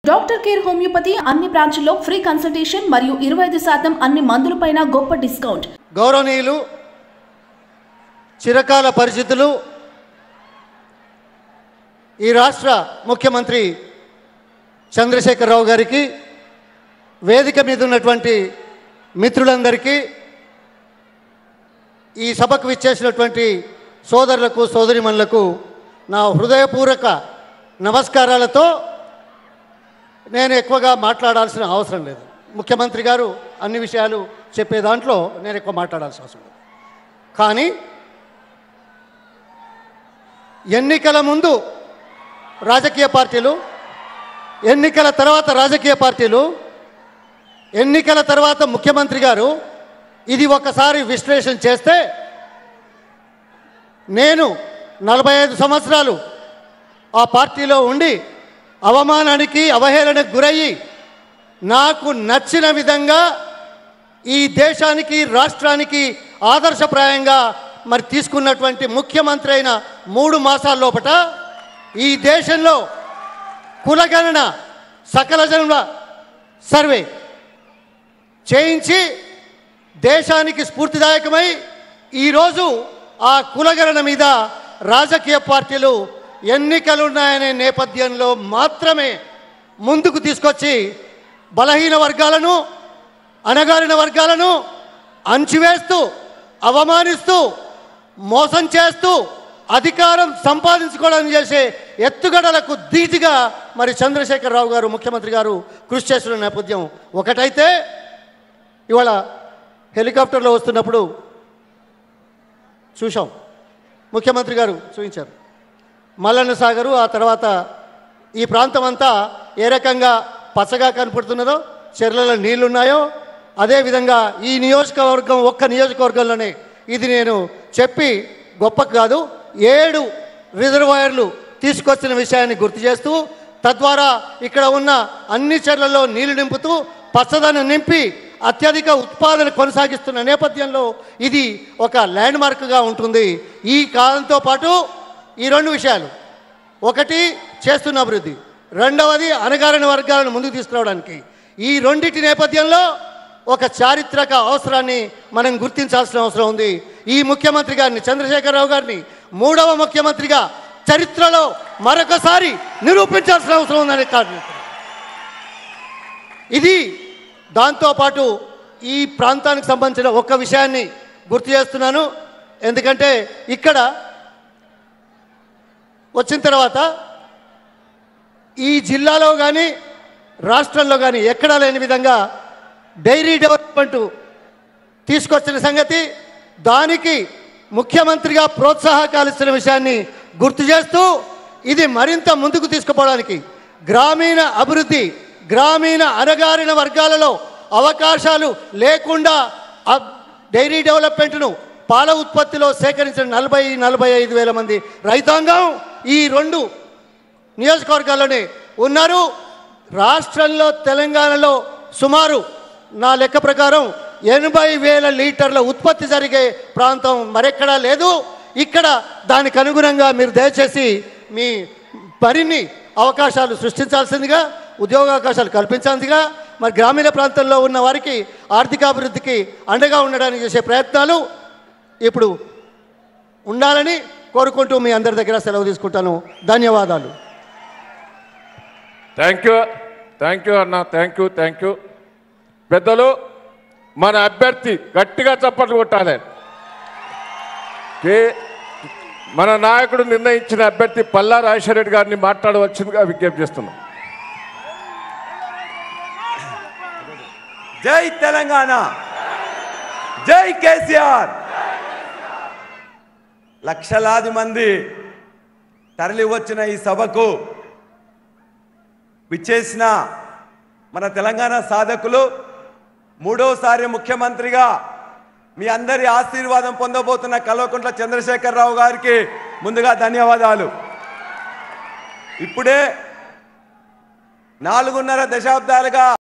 doctor care homeopathy అన్ని బ్రాంచ్ల్లో free consultation మరియు ఇరవై ఐదు శాతం అన్ని మందులపైన గొప్ప డిస్కౌంట్ గౌరవనీయులు చిరకాల పరిస్థితులు ఈ రాష్ట్ర ముఖ్యమంత్రి చంద్రశేఖరరావు గారికి వేదిక మీద ఉన్నటువంటి మిత్రులందరికీ ఈ సభకు విచ్చేసినటువంటి సోదరులకు సోదరిమణులకు నా హృదయపూర్వక నమస్కారాలతో నేను ఎక్కువగా మాట్లాడాల్సిన అవసరం లేదు ముఖ్యమంత్రి గారు అన్ని విషయాలు చెప్పే దాంట్లో నేను ఎక్కువ మాట్లాడాల్సిన అవసరం లేదు కానీ ఎన్నికల ముందు రాజకీయ పార్టీలు ఎన్నికల తర్వాత రాజకీయ పార్టీలు ఎన్నికల తర్వాత ముఖ్యమంత్రి గారు ఇది ఒకసారి విశ్లేషణ చేస్తే నేను నలభై ఐదు సంవత్సరాలు ఆ పార్టీలో ఉండి అవమానానికి అవహేళనకు గురయ్యి నాకు నచ్చిన విధంగా ఈ దేశానికి రాష్ట్రానికి ఆదర్శప్రాయంగా మరి తీసుకున్నటువంటి ముఖ్యమంత్రి అయిన మూడు మాసాల లోపట ఈ దేశంలో కులగణన సకల జనుల సర్వే చేయించి దేశానికి స్ఫూర్తిదాయకమై ఈరోజు ఆ కులగణన మీద రాజకీయ పార్టీలు ఎన్నికలున్నాయనే నేపథ్యంలో మాత్రమే ముందుకు తీసుకొచ్చి బలహీన వర్గాలను అణగారిన వర్గాలను అంచివేస్తూ అవమానిస్తూ మోసం చేస్తూ అధికారం సంపాదించుకోవడానికి చేసే ఎత్తుగడలకు ధీటుగా మరి చంద్రశేఖరరావు గారు ముఖ్యమంత్రి గారు కృషి చేస్తున్న నేపథ్యం ఒకటైతే ఇవాళ హెలికాప్టర్లో వస్తున్నప్పుడు చూశాం ముఖ్యమంత్రి గారు చూపించారు మల్లన్న సాగరు ఆ తర్వాత ఈ ప్రాంతం అంతా ఏ రకంగా పచ్చగా కనపడుతున్నదో చెర్లలో నీళ్లున్నాయో అదేవిధంగా ఈ నియోజకవర్గం ఒక్క నియోజకవర్గంలోనే ఇది నేను చెప్పి గొప్ప కాదు ఏడు రిజర్వాయర్లు తీసుకొచ్చిన విషయాన్ని గుర్తు చేస్తూ తద్వారా ఇక్కడ ఉన్న అన్ని చెర్లలో నీళ్లు నింపుతూ పచ్చదనం నింపి అత్యధిక ఉత్పాదన కొనసాగిస్తున్న నేపథ్యంలో ఇది ఒక ల్యాండ్ మార్క్గా ఉంటుంది ఈ కాలంతో పాటు ఈ రెండు విషయాలు ఒకటి చేస్తున్న అభివృద్ధి రెండవది అణగారిన వర్గాలను ముందుకు తీసుకురావడానికి ఈ రెండింటి నేపథ్యంలో ఒక చారిత్రక అవసరాన్ని మనం గుర్తించాల్సిన అవసరం ఉంది ఈ ముఖ్యమంత్రి గారిని చంద్రశేఖరరావు గారిని మూడవ ముఖ్యమంత్రిగా చరిత్రలో మరొకసారి నిరూపించాల్సిన అవసరం ఉందని కాదు ఇది దాంతోపాటు ఈ ప్రాంతానికి సంబంధించిన ఒక్క విషయాన్ని గుర్తు చేస్తున్నాను ఎందుకంటే ఇక్కడ వచ్చిన తర్వాత ఈ జిల్లాలో కానీ రాష్ట్రంలో కానీ ఎక్కడా లేని విధంగా డైరీ డెవలప్మెంట్ తీసుకొచ్చిన సంగతి దానికి ముఖ్యమంత్రిగా ప్రోత్సాహకాలు ఇస్తున్న విషయాన్ని గుర్తు చేస్తూ ఇది మరింత ముందుకు తీసుకుపోవడానికి గ్రామీణ అభివృద్ధి గ్రామీణ అణగారిన వర్గాలలో అవకాశాలు లేకుండా ఆ డైరీ డెవలప్మెంట్ను పాల ఉత్పత్తిలో సేకరించిన నలభై నలభై ఐదు వేల మంది రైతాంగం ఈ రెండు నియోజకవర్గాల్లోనే ఉన్నారు రాష్ట్రంలో తెలంగాణలో సుమారు నా లెక్క ప్రకారం ఎనభై వేల లీటర్ల ఉత్పత్తి జరిగే ప్రాంతం మరెక్కడా లేదు ఇక్కడ దానికి అనుగుణంగా మీరు దయచేసి మీ మరిన్ని అవకాశాలు సృష్టించాల్సిందిగా ఉద్యోగ అవకాశాలు కల్పించాల్సిందిగా మరి గ్రామీణ ప్రాంతంలో ఉన్న వారికి ఆర్థికాభివృద్ధికి అండగా ఉండడానికి చేసే ప్రయత్నాలు ఇప్పుడు ఉండాలని కోరుకుంటూ మీ అందరి దగ్గర సెలవు తీసుకుంటాను ధన్యవాదాలు థ్యాంక్ యూ థ్యాంక్ యూ అన్న థ్యాంక్ యూ థ్యాంక్ యూ పెద్దలు మన అభ్యర్థి గట్టిగా చప్పట్లు కొట్టాలి కే మన నాయకుడు నిర్ణయించిన అభ్యర్థి పల్లా రాజశేఖర గారిని మాట్లాడవలసిందిగా విజ్ఞప్తి చేస్తున్నాం జై తెలంగాణ జై కేసీఆర్ లక్షలాది మంది తరలి వచ్చిన ఈ సభకు విచ్చేసిన మన తెలంగాణ సాధకులు మూడోసారి ముఖ్యమంత్రిగా మీ అందరి ఆశీర్వాదం పొందబోతున్న కల్వకుంట్ల చంద్రశేఖరరావు గారికి ముందుగా ధన్యవాదాలు ఇప్పుడే నాలుగున్నర దశాబ్దాలుగా